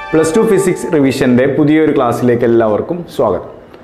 plus two physics റിവിഷൻ്റെ പുതിയൊരു ക്ലാസ്സിലേക്ക് എല്ലാവർക്കും സ്വാഗതം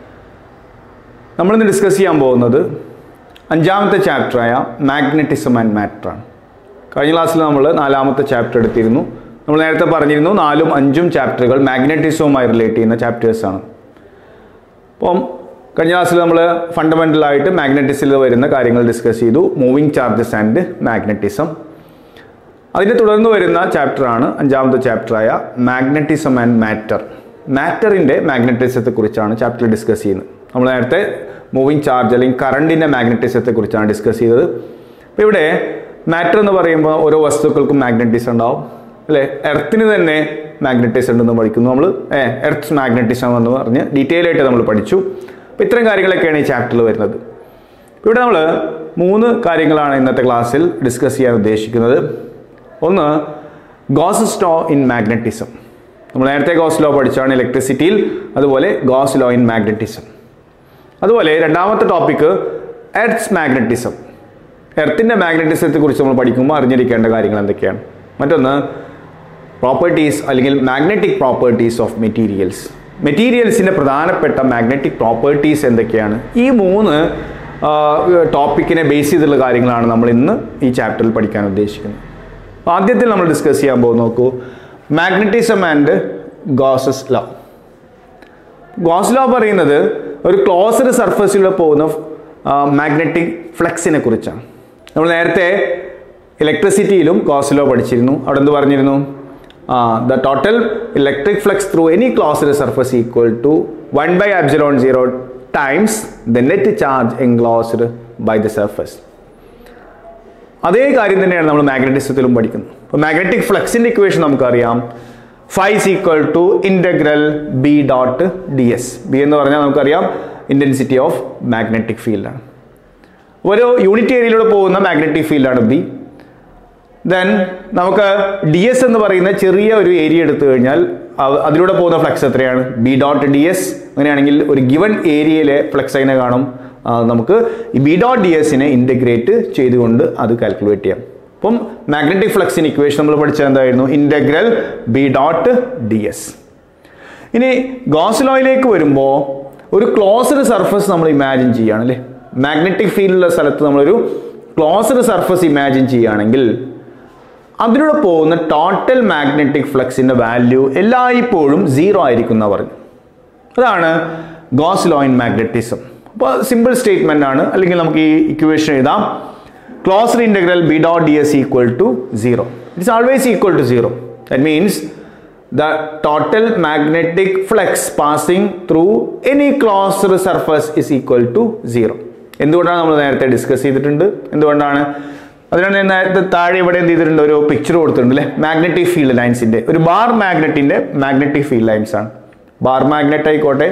നമ്മളിന്ന് ഡിസ്കസ് ചെയ്യാൻ പോകുന്നത് അഞ്ചാമത്തെ ചാപ്റ്ററായ മാഗ്നറ്റിസം ആൻഡ് മാറ്റർ ആണ് കഴിഞ്ഞ ക്ലാസ്സിൽ നമ്മൾ നാലാമത്തെ ചാപ്റ്റർ എടുത്തിരുന്നു നമ്മൾ നേരത്തെ പറഞ്ഞിരുന്നു നാലും അഞ്ചും ചാപ്റ്ററുകൾ മാഗ്നറ്റിസവുമായി റിലേറ്റ് ചെയ്യുന്ന ചാപ്റ്റേഴ്സാണ് അപ്പം കഴിഞ്ഞ ക്ലാസ്സിൽ നമ്മൾ ഫണ്ടമെൻ്റലായിട്ട് മാഗ്നറ്റിസിൽ വരുന്ന കാര്യങ്ങൾ ഡിസ്കസ് ചെയ്തു മൂവിങ് ചാർജസ് ആൻഡ് മാഗ്നറ്റിസം അതിനെ തുടർന്ന് വരുന്ന ചാപ്റ്ററാണ് അഞ്ചാമത്തെ ചാപ്റ്ററായ മാഗ്നറ്റിസം ആൻഡ് മാറ്റർ മാറ്ററിൻ്റെ മാഗ്നറ്റിസത്തെ കുറിച്ചാണ് ചാപ്റ്റർ ഡിസ്കസ് ചെയ്യുന്നത് നമ്മൾ നേരത്തെ മൂവിങ് ചാർജ് അല്ലെങ്കിൽ കറണ്ടിൻ്റെ മാഗ്നറ്റിസത്തെ കുറിച്ചാണ് ഡിസ്കസ് ചെയ്തത് അപ്പോൾ ഇവിടെ മാറ്റർ എന്ന് പറയുമ്പോൾ ഓരോ വസ്തുക്കൾക്കും മാഗ്നറ്റിസം ഉണ്ടാവും അല്ലേ എർത്തിന് തന്നെ മാഗ്നറ്റിസം ഉണ്ടെന്ന് പഠിക്കുന്നു നമ്മൾ ഏ എർത്ത് മാഗ്നറ്റിസം എന്ന് പറഞ്ഞ് ഡീറ്റെയിൽ ആയിട്ട് നമ്മൾ പഠിച്ചു അപ്പോൾ ഇത്തരം കാര്യങ്ങളൊക്കെയാണ് ഈ ചാപ്റ്ററിൽ വരുന്നത് ഇവിടെ നമ്മൾ മൂന്ന് കാര്യങ്ങളാണ് ഇന്നത്തെ ക്ലാസ്സിൽ ഡിസ്കസ് ചെയ്യാൻ ഉദ്ദേശിക്കുന്നത് ഒന്ന് ഗോസ് ലോ ഇൻ മാഗ്നറ്റിസം നമ്മൾ നേരത്തെ ഗോസ് ലോ പഠിച്ചാണ് ഇലക്ട്രിസിറ്റിയിൽ അതുപോലെ ഗോസ് ലോ ഇൻ മാഗ്നറ്റിസം അതുപോലെ രണ്ടാമത്തെ ടോപ്പിക്ക് എർത്ത്സ് മാഗ്നറ്റിസം എർത്തിൻ്റെ മാഗ്നറ്റിസത്തെ കുറിച്ച് നമ്മൾ പഠിക്കുമ്പോൾ അറിഞ്ഞിരിക്കേണ്ട കാര്യങ്ങൾ എന്തൊക്കെയാണ് മറ്റൊന്ന് പ്രോപ്പർട്ടീസ് അല്ലെങ്കിൽ മാഗ്നറ്റിക് പ്രോപ്പർട്ടീസ് ഓഫ് മെറ്റീരിയൽസ് മെറ്റീരിയൽസിൻ്റെ പ്രധാനപ്പെട്ട മാഗ്നറ്റിക് പ്രോപ്പർട്ടീസ് എന്തൊക്കെയാണ് ഈ മൂന്ന് ടോപ്പിക്കിനെ ബേസ് ചെയ്തുള്ള കാര്യങ്ങളാണ് നമ്മൾ ഇന്ന് ഈ ചാപ്റ്ററിൽ പഠിക്കാൻ ഉദ്ദേശിക്കുന്നത് അപ്പോൾ ആദ്യത്തിൽ നമ്മൾ ഡിസ്കസ് ചെയ്യാൻ പോകും നോക്കൂ magnetism and Gauss's law Gauss law പറയുന്നത് ഒരു ക്ലോസ്ഡ് സർഫസിലൂടെ പോകുന്ന മാഗ്നറ്റിക് ഫ്ലക്സിനെ കുറിച്ചാണ് നമ്മൾ നേരത്തെ ഇലക്ട്രിസിറ്റിയിലും ഗോസ് ലോ പഠിച്ചിരുന്നു അവിടെ എന്ത് പറഞ്ഞിരുന്നു the total electric flux through any closed surface equal to one by epsilon zero times the net charge enclosed by the surface അതേ കാര്യം തന്നെയാണ് നമ്മൾ മാഗ്നറ്റിസത്തിലും പഠിക്കുന്നത് അപ്പോൾ മാഗ്നറ്റിക് ഫ്ലക്സിൻ്റെ ഇക്വേഷൻ നമുക്കറിയാം phi is equal to integral B dot D S B എന്ന് പറഞ്ഞാൽ നമുക്കറിയാം ഇൻറ്റൻസിറ്റി ഓഫ് മാഗ്നറ്റിക് ഫീൽഡാണ് ഒരു യൂണിറ്റ് ഏരിയയിലൂടെ പോകുന്ന മാഗ്നറ്റിക് ഫീൽഡാണ് ബി ദെൻ നമുക്ക് ഡി എസ് എന്ന് പറയുന്ന ചെറിയ ഒരു ഏരിയ എടുത്തു കഴിഞ്ഞാൽ അതിലൂടെ പോകുന്ന ഫ്ലക്സ് എത്രയാണ് ബി ഡോട്ട് ഡി എസ് അങ്ങനെയാണെങ്കിൽ ഒരു ഗിവൺ ഏരിയയിലെ ഫ്ലക്സ് അതിനെ കാണും നമുക്ക് ഈ ബി ഡോട്ട് ഡി എസിനെ ഇൻ്റഗ്രേറ്റ് ചെയ്തുകൊണ്ട് അത് കാൽക്കുലേറ്റ് ചെയ്യാം അപ്പം മാഗ്നറ്റിക് ഫ്ലക്സിൻ ഇക്വേഷൻ നമ്മൾ പഠിച്ചത് എന്തായിരുന്നു integral B dot D S ഇനി ഗോസ്ലോയിലേക്ക് വരുമ്പോൾ ഒരു ക്ലോസ്ഡ് സർഫസ് നമ്മൾ ഇമാജിൻ ചെയ്യുകയാണ് അല്ലേ മാഗ്നറ്റിക് ഫീൽഡുള്ള സ്ഥലത്ത് നമ്മളൊരു ക്ലോസ്ഡ് സർഫസ് ഇമാജിൻ ചെയ്യുകയാണെങ്കിൽ അതിലൂടെ പോകുന്ന ടോട്ടൽ മാഗ്നറ്റിക് ഫ്ലക്സിൻ്റെ വാല്യൂ എല്ലായ്പ്പോഴും സീറോ ആയിരിക്കും എന്ന് പറഞ്ഞു അതാണ് ഗോസ് ലോ ഇൻ മാഗ്നറ്റിസം അപ്പോൾ സിമ്പിൾ സ്റ്റേറ്റ്മെൻ്റ് ആണ് അല്ലെങ്കിൽ നമുക്ക് ഈ ഇക്വേഷൻ എഴുതാം closed integral B dot D S equal to zero it's always equal to zero that means the total magnetic flux passing through any closed surface is equal to zero എന്തുകൊണ്ടാണ് നമ്മൾ നേരത്തെ discuss ചെയ്തിട്ടുണ്ട് എന്തുകൊണ്ടാണ് അതിനാണ് നേരത്തെ താഴെ ഇവിടെ എന്ത് ചെയ്തിട്ടുണ്ട് ഒരു പിക്ചർ കൊടുത്തിട്ടുണ്ട് അല്ലേ മാഗ്നറ്റിക് ഫീൽഡ് ലൈൻസിൻ്റെ ഒരു ബാർ മാഗ്നറ്റിൻ്റെ മാഗ്നറ്റിക് ഫീൽഡ് ലൈൻസ് ആണ് ബാർ മാഗ്നറ്റ് ആയിക്കോട്ടെ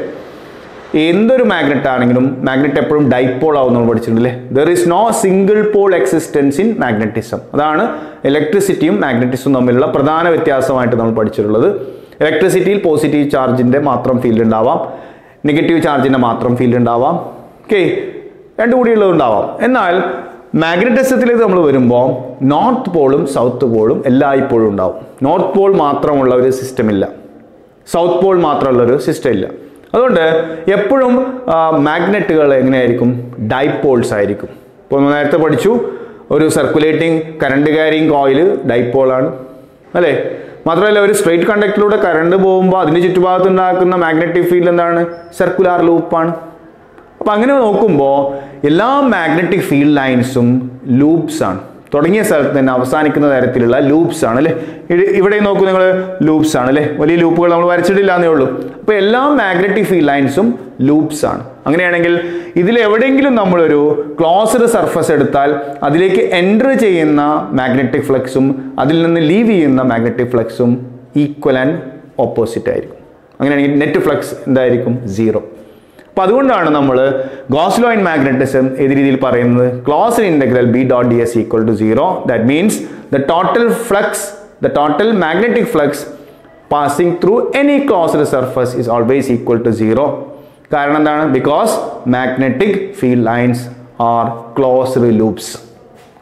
എന്തൊരു മാഗ്നറ്റ് ആണെങ്കിലും മാഗ്നറ്റ് എപ്പോഴും ഡൈപോൾ ആവും നമ്മൾ പഠിച്ചിട്ടുണ്ട് അല്ലേ there is no single pole existence in magnetism അതാണ് ഇലക്ട്രിസിറ്റിയും മാഗ്നറ്റിസും തമ്മിലുള്ള പ്രധാന വ്യത്യാസമായിട്ട് നമ്മൾ പഠിച്ചിട്ടുള്ളത് ഇലക്ട്രിസിറ്റിയിൽ പോസിറ്റീവ് ചാർജിൻ്റെ മാത്രം ഫീൽഡ് ഉണ്ടാവാം നെഗറ്റീവ് ചാർജിൻ്റെ മാത്രം ഫീൽഡ് ഉണ്ടാവാം ഓക്കെ രണ്ടു കൂടിയുള്ളത് ഉണ്ടാവാം എന്നാൽ മാഗ്നറ്റിസത്തിലേക്ക് നമ്മൾ വരുമ്പോൾ നോർത്ത് പോളും സൗത്ത് പോളും എല്ലായ്പ്പോഴും ഉണ്ടാവും നോർത്ത് പോൾ മാത്രമുള്ള ഒരു സിസ്റ്റം ഇല്ല സൗത്ത് പോൾ മാത്രമുള്ള ഒരു സിസ്റ്റം ഇല്ല അതുകൊണ്ട് എപ്പോഴും മാഗ്നറ്റുകൾ എങ്ങനെയായിരിക്കും ഡൈപോൾസ് ആയിരിക്കും ഇപ്പോൾ നമ്മൾ നേരത്തെ പഠിച്ചു ഒരു സർക്കുലേറ്റിംഗ് കറണ്ട് ക്യാരിങ് കോയിൽ ഡൈപോളാണ് അല്ലേ മാത്രമല്ല ഒരു സ്ട്രെയിറ്റ് കണ്ടക്ടറിലൂടെ കറണ്ട് പോകുമ്പോൾ അതിന് ചുറ്റുഭാഗത്ത് ഉണ്ടാക്കുന്ന മാഗ്നറ്റിക് ഫീൽഡ് എന്താണ് സർക്കുലാർ ലൂപ്പാണ് അപ്പം അങ്ങനെ നോക്കുമ്പോൾ എല്ലാ മാഗ്നറ്റിക് ഫീൽഡ് ലൈൻസും ലൂപ്സ് ആണ് തുടങ്ങിയ സ്ഥലത്ത് തന്നെ അവസാനിക്കുന്ന തരത്തിലുള്ള ലൂപ്സ് ആണ് അല്ലേ ഇവിടെ നോക്കൂ നിങ്ങൾ ലൂപ്സ് ആണ് അല്ലേ വലിയ ലൂപ്പുകൾ നമ്മൾ വരച്ചിട്ടില്ല എന്നേ ഉള്ളൂ അപ്പോൾ എല്ലാ മാഗ്നറ്റിക് ഫീൽഡ് ലൈൻസും ലൂപ്സ് ആണ് അങ്ങനെയാണെങ്കിൽ ഇതിൽ എവിടെയെങ്കിലും നമ്മളൊരു ക്ലോസ്ഡ് സർഫസ് എടുത്താൽ അതിലേക്ക് എൻ്റർ ചെയ്യുന്ന മാഗ്നറ്റിക് ഫ്ലക്സും അതിൽ നിന്ന് ലീവ് ചെയ്യുന്ന മാഗ്നറ്റിക് ഫ്ലക്സും ഈക്വൽ ആൻഡ് ഓപ്പോസിറ്റ് ആയിരിക്കും അങ്ങനെയാണെങ്കിൽ നെറ്റ് ഫ്ലക്സ് എന്തായിരിക്കും സീറോ അപ്പോൾ അതുകൊണ്ടാണ് നമ്മൾ ഗോസ്ലോ ഇൻ മാഗ്നറ്റിസം ഏത് രീതിയിൽ പറയുന്നത് close integral B dot D S equal to zero that means the total flux the total magnetic flux passing through any closed surface is always equal to zero കാരണം എന്താണ് because magnetic field lines are closed loops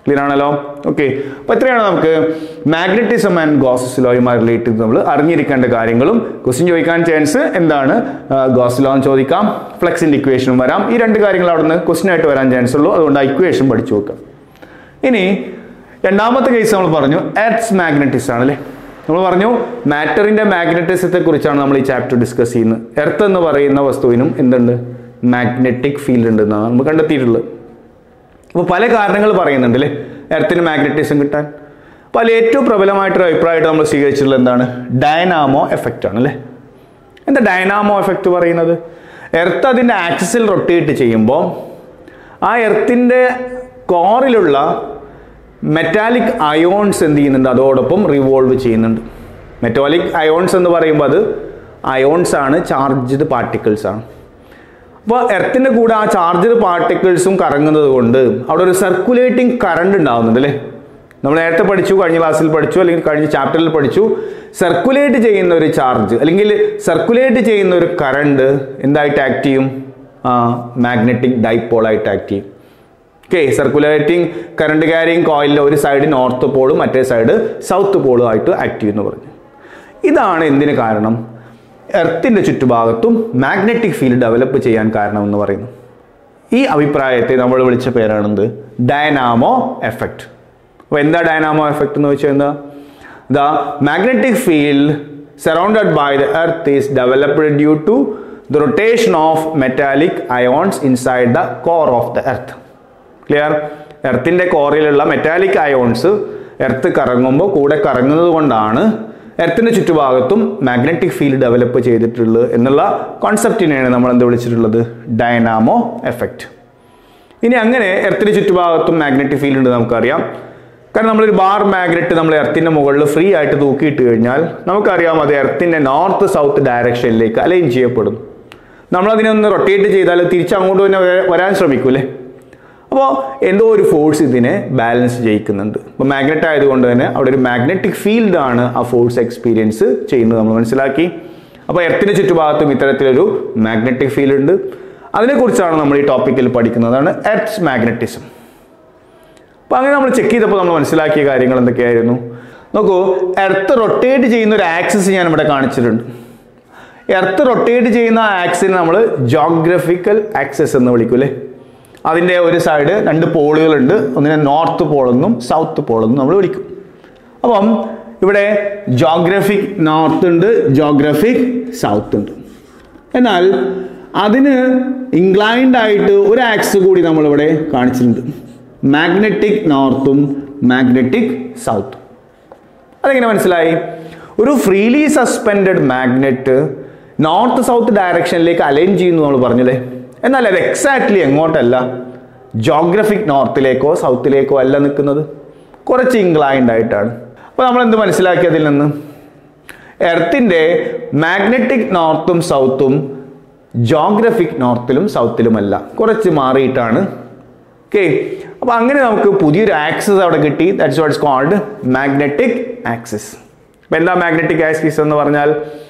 clear ആണല്ലോ okay അപ്പോൾ ഇത്രയാണ് നമുക്ക് magnetism and Gauss's ലോയുമായി relate ചെയ്ത് നമ്മൾ അറിഞ്ഞിരിക്കേണ്ട കാര്യങ്ങളും ക്വസ്റ്റ്യൻ ചോദിക്കാൻ ചാൻസ് എന്താണ് ഗോസ് ലോ എന്ന് ചോദിക്കാം ഫ്ലെക്സിൻ്റെ ഇക്വേഷനും വരാം ഈ രണ്ട് കാര്യങ്ങൾ അവിടെ നിന്ന് ക്വസ്റ്റ്യൻ ആയിട്ട് വരാൻ ചാൻസ് ഉള്ളൂ അതുകൊണ്ട് ആ ഇക്വേഷൻ പഠിച്ചു വെക്കാം ഇനി രണ്ടാമത്തെ കേസ് നമ്മൾ പറഞ്ഞു എർത്ത് മാഗ്നറ്റിസ് ആണ് അല്ലേ നമ്മൾ പറഞ്ഞു മാറ്ററിന്റെ മാഗ്നറ്റിസത്തെ കുറിച്ചാണ് നമ്മൾ ഈ ചാപ്റ്റർ ഡിസ്കസ് ചെയ്യുന്നത് എർത്ത് എന്ന് പറയുന്ന വസ്തുവിനും എന്തുണ്ട് മാഗ്നറ്റിക് ഫീൽഡ് ഉണ്ട് എന്നാണ് നമ്മൾ കണ്ടെത്തിയിട്ടുള്ളത് അപ്പോൾ പല കാരണങ്ങൾ പറയുന്നുണ്ട് അല്ലേ എർത്തിന് മാഗ്നറ്റിസം കിട്ടാൻ അപ്പോൾ അതിൽ ഏറ്റവും പ്രബലമായിട്ടൊരു അഭിപ്രായമായിട്ട് നമ്മൾ സ്വീകരിച്ചിട്ടുള്ളത് എന്താണ് ഡയനാമോ എഫക്റ്റ് ആണ് അല്ലേ എന്താ ഡയനാമോ എഫക്റ്റ് പറയുന്നത് എർത്ത് അതിൻ്റെ ആക്സിസിൽ റൊട്ടേറ്റ് ചെയ്യുമ്പോൾ ആ എർത്തിൻ്റെ കോറിലുള്ള മെറ്റാലിക് അയോൺസ് എന്ത് ചെയ്യുന്നുണ്ട് അതോടൊപ്പം റിവോൾവ് ചെയ്യുന്നുണ്ട് മെറ്റാലിക് അയോൺസ് എന്ന് പറയുമ്പോൾ അത് അയോൺസ് ആണ് ചാർജ്ഡ് പാർട്ടിക്കിൾസ് ആണ് അപ്പോൾ എർത്തിൻ്റെ കൂടെ ആ ചാർജ്ഡ് പാർട്ടിക്കിൾസും കറങ്ങുന്നത് കൊണ്ട് അവിടെ ഒരു സർക്കുലേറ്റിംഗ് കറണ്ട് ഉണ്ടാവുന്നുണ്ട് അല്ലേ നമ്മൾ നേരത്തെ പഠിച്ചു കഴിഞ്ഞ ക്ലാസ്സിൽ പഠിച്ചു അല്ലെങ്കിൽ കഴിഞ്ഞ ചാപ്റ്ററിൽ പഠിച്ചു സർക്കുലേറ്റ് ചെയ്യുന്ന ഒരു ചാർജ് അല്ലെങ്കിൽ സർക്കുലേറ്റ് ചെയ്യുന്ന ഒരു കറണ്ട് എന്തായിട്ട് ആക്ട് ചെയ്യും മാഗ്നറ്റിക് ഡൈപോളായിട്ട് ആക്ട് ചെയ്യും ഓക്കെ സർക്കുലേറ്റിംഗ് കറണ്ട് ക്യാരിങ് കോയിലിൻ്റെ ഒരു സൈഡ് നോർത്ത് പോളും മറ്റേ സൈഡ് സൗത്ത് പോളും ആയിട്ട് ആക്ട് ചെയ്യുമെന്ന് പറഞ്ഞു ഇതാണ് എന്തിന് കാരണം എർത്തിൻ്റെ ചുറ്റുഭാഗത്തും മാഗ്നറ്റിക് ഫീൽഡ് ഡെവലപ്പ് ചെയ്യാൻ കാരണമെന്ന് പറയുന്നു ഈ അഭിപ്രായത്തെ നമ്മൾ വിളിച്ച പേരാണെന്ത് ഡയനാമോ എഫക്റ്റ് അപ്പോൾ എന്താ ഡയനാമോ എഫക്റ്റ് എന്ന് വെച്ചാൽ എന്താ the magnetic field surrounded by the earth is developed due to the rotation of metallic ions inside the core of the earth clear എർത്തിൻ്റെ കോറിലുള്ള മെറ്റാലിക് അയോൺസ് എർത്ത് കറങ്ങുമ്പോൾ കൂടെ കറങ്ങുന്നത് കൊണ്ടാണ് എർത്തിൻ്റെ ചുറ്റുഭാഗത്തും മാഗ്നറ്റിക് ഫീൽഡ് ഡെവലപ്പ് ചെയ്തിട്ടുള്ളത് എന്നുള്ള കോൺസെപ്റ്റിനെയാണ് നമ്മൾ എന്ത് വിളിച്ചിട്ടുള്ളത് ഡയനാമോ എഫക്റ്റ് ഇനി അങ്ങനെ എർത്തിന് ചുറ്റുഭാഗത്തും മാഗ്നറ്റിക് ഫീൽഡ് ഉണ്ട് നമുക്കറിയാം കാരണം നമ്മളൊരു ബാർ മാഗ്നറ്റ് നമ്മൾ എർത്തിൻ്റെ മുകളിൽ ഫ്രീ ആയിട്ട് തൂക്കിയിട്ട് കഴിഞ്ഞാൽ നമുക്കറിയാം അത് എർത്തിൻ്റെ നോർത്ത് സൗത്ത് ഡയറക്ഷനിലേക്ക് അലൈൻ ചെയ്യപ്പെടും നമ്മളതിനെ ഒന്ന് റൊട്ടേറ്റ് ചെയ്താൽ തിരിച്ചങ്ങോട്ട് തന്നെ വര- വരാൻ ശ്രമിക്കൂലേ അപ്പോൾ എന്തോ ഒരു ഫോഴ്സ് ഇതിനെ ബാലൻസ് ചെയ്യിക്കുന്നുണ്ട് അപ്പോൾ മാഗ്നറ്റ് ആയതുകൊണ്ട് തന്നെ അവിടെ ഒരു മാഗ്നറ്റിക് ഫീൽഡ് ആണ് ആ ഫോഴ്സ് എക്സ്പീരിയൻസ് ചെയ്യുന്നത് നമ്മൾ മനസ്സിലാക്കി അപ്പോൾ എർത്തിന് ചുറ്റുഭാഗത്തും ഇത്തരത്തിലൊരു മാഗ്നറ്റിക് ഫീൽഡ് ഉണ്ട് അതിനെക്കുറിച്ചാണ് നമ്മൾ ഈ ടോപ്പിക്കിൽ പഠിക്കുന്നതാണ് എർത്ത് മാഗ്നറ്റിസം അപ്പോൾ അങ്ങനെ നമ്മൾ ചെക്ക് ചെയ്തപ്പോൾ നമ്മൾ മനസ്സിലാക്കിയ കാര്യങ്ങൾ എന്തൊക്കെയായിരുന്നു നോക്കൂ എർത്ത് റൊട്ടേറ്റ് ചെയ്യുന്ന ഒരു ആക്സിസ് ഞാൻ ഇവിടെ കാണിച്ചിട്ടുണ്ട് എർത്ത് റൊട്ടേറ്റ് ചെയ്യുന്ന ആക്സിനെ നമ്മൾ ജോഗ്രഫിക്കൽ ആക്സസ് എന്ന് വിളിക്കും അല്ലേ അതിൻ്റെ ഒരു സൈഡ് രണ്ട് പോളുകളുണ്ട് ഒന്നിനെ നോർത്ത് പോളെന്നും സൗത്ത് പോളെന്നും നമ്മൾ വിളിക്കും അപ്പം ഇവിടെ ജോഗ്രഫിക് നോർത്ത് ഉണ്ട് ജോഗ്രഫിക് സൗത്ത് ഉണ്ട് എന്നാൽ അതിന് ഇൻക്ലൈൻഡ് ആയിട്ട് ഒരു ആക്സ് കൂടി നമ്മളിവിടെ കാണിച്ചിട്ടുണ്ട് മാഗ്നറ്റിക് നോർത്തും മാഗ്നറ്റിക് സൗത്തും അതെങ്ങനെ മനസ്സിലായി ഒരു freely suspended magnet north south ഡയറക്ഷനിലേക്ക് അലൈൻ ചെയ്യുന്നു നമ്മൾ പറഞ്ഞില്ലേ എന്നാൽ അത് എക്സാക്ട്ലി എങ്ങോട്ടല്ല ജോഗ്രഫിക് നോർത്തിലേക്കോ സൗത്തിലേക്കോ അല്ല നിൽക്കുന്നത് കുറച്ച് ഇൻക്ലൈൻഡ് ആയിട്ടാണ് അപ്പോൾ നമ്മൾ എന്ത് മനസ്സിലാക്കി അതിൽ നിന്ന് എർത്തിൻ്റെ മാഗ്നറ്റിക് നോർത്തും സൗത്തും ജോഗ്രഫിക് നോർത്തിലും സൗത്തിലുമല്ല കുറച്ച് മാറിയിട്ടാണ് ഓക്കെ അപ്പോൾ അങ്ങനെ നമുക്ക് പുതിയൊരു ആക്സിസ് അവിടെ കിട്ടി that's what's called magnetic axis അപ്പോൾ എന്താ മാഗ്നറ്റിക് ആക്സിസ് എന്ന് പറഞ്ഞാൽ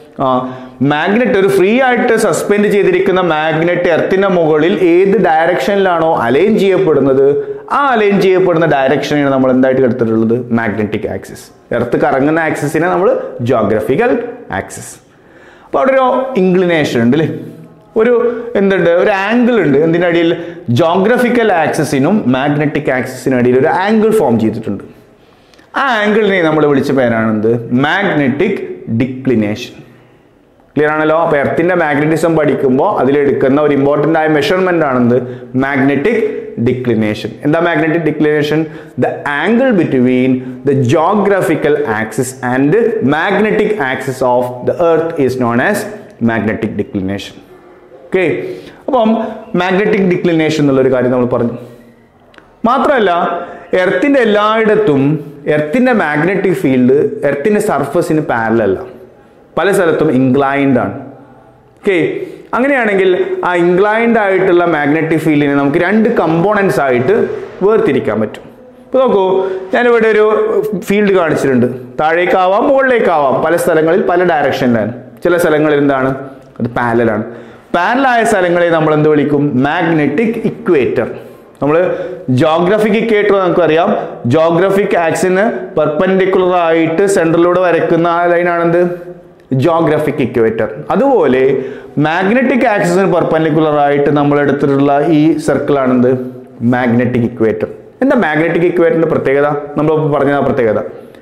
മാഗ്നറ്റ് ഒരു ഫ്രീ ആയിട്ട് സസ്പെൻഡ് ചെയ്തിരിക്കുന്ന മാഗ്നറ്റ് എർത്തിൻ്റെ മുകളിൽ ഏത് ഡയറക്ഷനിലാണോ അലൈൻ ചെയ്യപ്പെടുന്നത് ആ അലൈൻ ചെയ്യപ്പെടുന്ന ഡയറക്ഷനാണ് നമ്മൾ എന്തായിട്ട് എടുത്തിട്ടുള്ളത് മാഗ്നറ്റിക് ആക്സിസ് എർത്ത് കറങ്ങുന്ന ആക്സിസിനെ നമ്മൾ ജോഗ്രഫിക്കൽ ആക്സിസ് അപ്പോൾ അവിടെ ഒരു ഇൻക്ലിനേഷൻ ഉണ്ട് അല്ലേ ഒരു എന്തുണ്ട് ഒരു ആംഗിൾ ഉണ്ട് എന്തിൻ്റെ അടിയിൽ ജോഗ്രഫിക്കൽ ആക്സിസിനും മാഗ്നറ്റിക് ആക്സിസിനും ഇടയിൽ ഒരു ആംഗിൾ ഫോം ചെയ്തിട്ടുണ്ട് ആ ആംഗിളിനെ നമ്മൾ വിളിച്ച പേരാണെന്ത് മാഗ്നറ്റിക് ഡിക്ലിനേഷൻ ക്ലിയർ ആണല്ലോ അപ്പോൾ എർത്തിൻ്റെ മാഗ്നറ്റിസം പഠിക്കുമ്പോൾ അതിലെടുക്കുന്ന ഒരു ഇമ്പോർട്ടൻ്റ് ആയ മെഷർമെൻ്റ് ആണെന്ത് മാഗ്നറ്റിക് ഡിക്ലിനേഷൻ എന്താ magnetic declination the angle between the geographical axis and magnetic axis of the earth is known as magnetic declination okay അപ്പം മാഗ്നറ്റിക് ഡിക്ലിനേഷൻ എന്നുള്ളൊരു കാര്യം നമ്മൾ പറഞ്ഞു മാത്രമല്ല എർത്തിൻ്റെ എല്ലായിടത്തും എർത്തിൻ്റെ മാഗ്നറ്റിക് ഫീൽഡ് എർത്തിൻ്റെ സർഫസിന് പാരലല്ല പല സ്ഥലത്തും ഇൻക്ലൈൻഡ് ആണ് ഓക്കെ അങ്ങനെയാണെങ്കിൽ ആ ഇൻക്ലൈൻഡ് ആയിട്ടുള്ള മാഗ്നറ്റിക് ഫീൽഡിനെ നമുക്ക് രണ്ട് കമ്പോണൻസ് ആയിട്ട് വേർതിരിക്കാൻ പറ്റും ഇപ്പോൾ നോക്കൂ ഞാനിവിടെ ഒരു ഫീൽഡ് കാണിച്ചിട്ടുണ്ട് താഴേക്കാവാം മുകളിലേക്കാവാം പല സ്ഥലങ്ങളിൽ പല ഡയറക്ഷനിലാണ് ചില സ്ഥലങ്ങളിൽ എന്താണ് അത് പാരലാണ് പാരലായ സ്ഥലങ്ങളെ നമ്മൾ എന്ത് വിളിക്കും മാഗ്നറ്റിക് ഇക്വേറ്റർ നമ്മൾ ജോഗ്രഫിക് ഇക്വേറ്റർ നമുക്കറിയാം ജോഗ്രഫിക് ആക്സിന് പെർപെൻഡിക്കുലർ ആയിട്ട് സെൻട്രലിലൂടെ വരയ്ക്കുന്ന ആ ലൈനാണെന്ത് ജോഗ്രഫിക് ഇക്വേറ്റർ അതുപോലെ മാഗ്നറ്റിക് ആക്സിന് പെർപെൻഡിക്കുലർ ആയിട്ട് നമ്മൾ എടുത്തിട്ടുള്ള ഈ സർക്കിൾ ആണെന്ത് മാഗ്നറ്റിക് ഇക്വേറ്റർ എന്താ മാഗ്നറ്റിക് ഇക്വേറ്ററിന്റെ പ്രത്യേകത നമ്മൾ പറഞ്ഞ ആ പ്രത്യേകത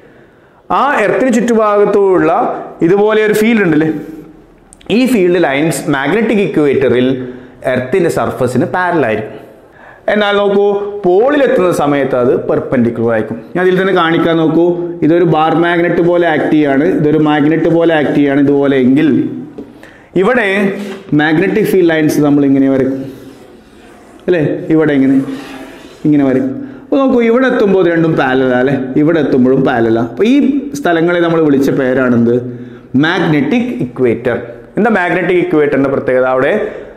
ആ എർത്തിന് ചുറ്റുഭാഗത്തുള്ള ഇതുപോലെ ഒരു ഫീൽഡ് ഉണ്ടല്ലേ ഈ ഫീൽഡ് ലൈൻസ് മാഗ്നറ്റിക് ഇക്വേറ്ററിൽ എർത്തിന്റെ സർഫസിന് പാരലായിരിക്കും എന്നാൽ നോക്കൂ പോളിലെത്തുന്ന സമയത്ത് അത് പെർപെൻഡിക്കുലർ ആയിരിക്കും ഞാൻ ഇതിൽ തന്നെ കാണിക്കാൻ നോക്കൂ ഇതൊരു ബാർ മാഗ്നറ്റ് പോലെ ആക്ട് ചെയ്യാണ് ഇതൊരു മാഗ്നറ്റ് പോലെ ആക്ട് ചെയ്യാണ് ഇതുപോലെ എങ്കിൽ ഇവിടെ മാഗ്നറ്റിക് ഫീൽഡ് ലൈൻസ് നമ്മൾ ഇങ്ങനെ വരയ്ക്കും അല്ലേ ഇവിടെ ഇങ്ങനെ ഇങ്ങനെ വരും അപ്പോൾ നോക്കൂ ഇവിടെ എത്തുമ്പോൾ ഇത് രണ്ടും പാലല അല്ലേ ഇവിടെ എത്തുമ്പോഴും പാലല അപ്പോൾ ഈ സ്ഥലങ്ങളെ നമ്മൾ വിളിച്ച പേരാണെന്ത് മാഗ്നറ്റിക് ഇക്വേറ്റർ എന്താ മാഗ്നറ്റിക് ഇക്വേറ്ററിന്റെ പ്രത്യേകത അവിടെ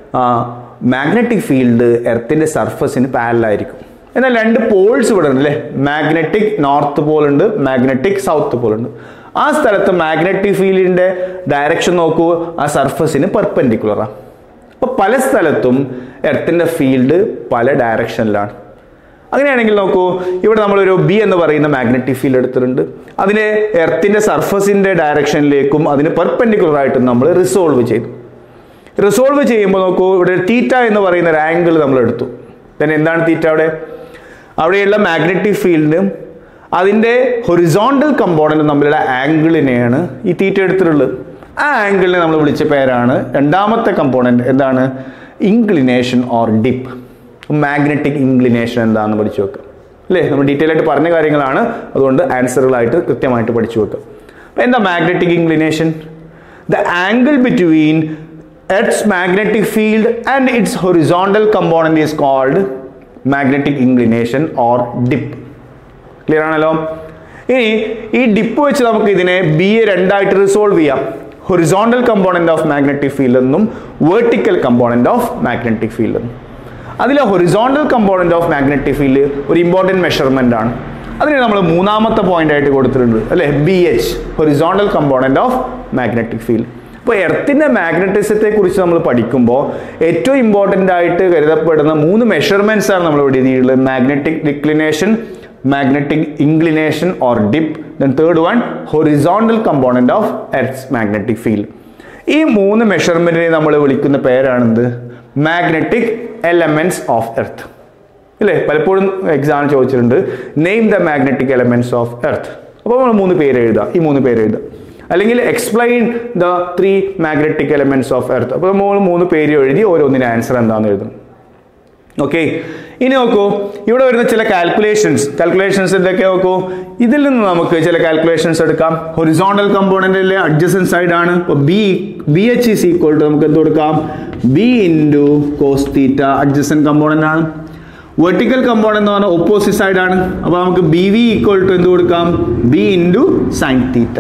മാഗ്നറ്റിക് ഫീൽഡ് എർത്തിന്റെ സർഫസിന് പാരലായിരിക്കും എന്നാൽ രണ്ട് പോൾസ് ഇവിടെ ഉണ്ട് അല്ലേ മാഗ്നറ്റിക് നോർത്ത് പോൾ ഉണ്ട് മാഗ്നറ്റിക് സൗത്ത് പോൾ ഉണ്ട് ആ സ്ഥലത്ത് മാഗ്നറ്റിക് ഫീൽഡിന്റെ ഡയറക്ഷൻ നോക്കൂ ആ സർഫസിന് പെർപെൻഡിക്കുലറാണ് അപ്പോൾ പല സ്ഥലത്തും എർത്തിന്റെ ഫീൽഡ് പല ഡയറക്ഷനിലാണ് അങ്ങനെയാണെങ്കിൽ നോക്കൂ ഇവിടെ നമ്മളൊരു ബി എന്ന് പറയുന്ന മാഗ്നറ്റിക് ഫീൽഡ് എടുത്തിട്ടുണ്ട് അതിനെ എർത്തിന്റെ സർഫസിന്റെ ഡയറക്ഷനിലേക്കും അതിന് പെർപെൻഡിക്കുലർ ആയിട്ടും നമ്മൾ റിസോൾവ് ചെയ്തു റിസോൾവ് ചെയ്യുമ്പോൾ നോക്കൂ ഇവിടെ തീറ്റ എന്ന് പറയുന്ന ഒരു ആംഗിൾ നമ്മൾ എടുത്തു then എന്താണ് തീറ്റ അവിടെ അവിടെയുള്ള മാഗ്നറ്റിക് ഫീൽഡും അതിൻ്റെ ഹൊറിസോണ്ടൽ കമ്പോണൻറ്റും തമ്മിലുള്ള ആംഗിളിനെയാണ് ഈ തീറ്റ എടുത്തിട്ടുള്ളത് ആ ആംഗിളിനെ നമ്മൾ വിളിച്ച പേരാണ് രണ്ടാമത്തെ കമ്പോണൻറ്റ് എന്താണ് inclination or dip magnetic inclination എന്താണെന്ന് പഠിച്ചു വെക്കുക അല്ലേ നമ്മൾ ഡീറ്റെയിൽ ആയിട്ട് പറഞ്ഞ കാര്യങ്ങളാണ് അതുകൊണ്ട് ആൻസറുകളായിട്ട് കൃത്യമായിട്ട് പഠിച്ചു വെക്കുക അപ്പോൾ എന്താ magnetic inclination the angle between earth's magnetic field and its horizontal component is called magnetic inclination or dip clear ആണല്ലോ ഇനി ഈ ഡിപ്പ് വെച്ച് നമുക്ക് ഇതിനെ ബി എ രണ്ടായിട്ട് റിസോൾവ് ചെയ്യാം horizontal component of magnetic field എന്നും vertical component of magnetic field എന്നും അതിൽ horizontal component of magnetic field ഒരു ഇമ്പോർട്ടൻറ്റ് മെഷർമെന്റ് ആണ് അതിന് നമ്മൾ മൂന്നാമത്തെ പോയിന്റ് ആയിട്ട് കൊടുത്തിട്ടുണ്ട് അല്ലെ B H horizontal component of magnetic field അപ്പോൾ എർത്തിൻ്റെ മാഗ്നറ്റിസത്തെ കുറിച്ച് നമ്മൾ പഠിക്കുമ്പോൾ ഏറ്റവും ഇമ്പോർട്ടൻ്റ് ആയിട്ട് കരുതപ്പെടുന്ന മൂന്ന് മെഷർമെൻറ്റ്സ് ആണ് നമ്മൾ ഇവിടെ എഴുതിയിട്ടുള്ളത് magnetic declination magnetic inclination or dip then third one horizontal component of earth's magnetic field ഈ മൂന്ന് മെഷർമെന്റിനെ നമ്മൾ വിളിക്കുന്ന പേരാണെന്ത് മാഗ്നറ്റിക് എലമെന്റ്സ് ഓഫ് എർത്ത് ഇല്ലേ പലപ്പോഴും എക്സാം ചോദിച്ചിട്ടുണ്ട് name the magnetic elements of earth അപ്പോൾ നമ്മൾ മൂന്ന് പേര് എഴുതുക ഈ മൂന്ന് പേര് എഴുതുക അല്ലെങ്കിൽ explain the three magnetic elements of earth അപ്പോൾ നമ്മൾ മൂന്ന് പേര് എഴുതി ഓരോന്നിൻ്റെ ആൻസർ എന്താണെന്ന് എഴുതണം ഓക്കെ ഇനി നോക്കൂ ഇവിടെ വരുന്ന ചില കാൽക്കുലേഷൻസ് കാൽക്കുലേഷൻസ് എന്തൊക്കെ നോക്കൂ ഇതിൽ നിന്ന് നമുക്ക് ചില കാൽക്കുലേഷൻസ് എടുക്കാം ഹൊറിസോണ്ടൽ കമ്പോണന്റിലെ അഡ്ജസൻ സൈഡ് ആണ് ഇപ്പോൾ B B H is equal to നമുക്ക് എന്ത് കൊടുക്കാം B into cos theta adjacent component ആണ് വെർട്ടിക്കൽ കമ്പോണന്റ് എന്ന് പറഞ്ഞാൽ ഓപ്പോസിറ്റ് സൈഡ് ആണ് അപ്പോൾ നമുക്ക് ബി വി ഈക്വൽ ടു എന്ത് കൊടുക്കാം ബി ഇൻറ്റു സൈൻ തീറ്റ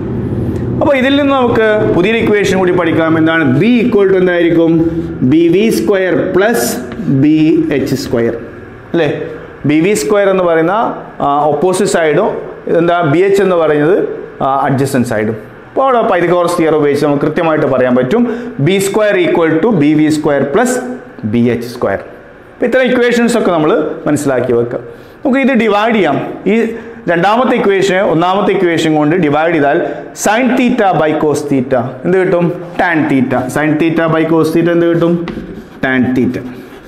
അപ്പോൾ ഇതിൽ നിന്ന് നമുക്ക് പുതിയൊരു ഇക്വേഷൻ കൂടി പഠിക്കാം എന്താണ് ബി ഈക്വൽ ടു എന്തായിരിക്കും B V square plus B H square അല്ലേ ബി വി സ്ക്വയർ എന്ന് പറയുന്ന ഓപ്പോസിറ്റ് സൈഡും എന്താ ബി എച്ച് എന്ന് പറയുന്നത് അഡ്ജസ്റ്റൻ സൈഡും അപ്പോൾ അവിടെ പൈതകോറസ് തിയർ ഉപയോഗിച്ച് നമുക്ക് കൃത്യമായിട്ട് പറയാൻ പറ്റും B square equal to B V square plus B H square അപ്പോൾ ഇത്തരം ഇക്വേഷൻസ് ഒക്കെ നമ്മൾ മനസ്സിലാക്കി വെക്കുക നമുക്ക് ഇത് ഡിവൈഡ് ചെയ്യാം ഈ രണ്ടാമത്തെ ഇക്വേഷൻ ഒന്നാമത്തെ ഇക്വേഷൻ കൊണ്ട് ഡിവൈഡ് ചെയ്താൽ sine theta by cos theta എന്ത് കിട്ടും tan theta sine theta by cos theta എന്ത് കിട്ടും ടാൻ തീറ്റ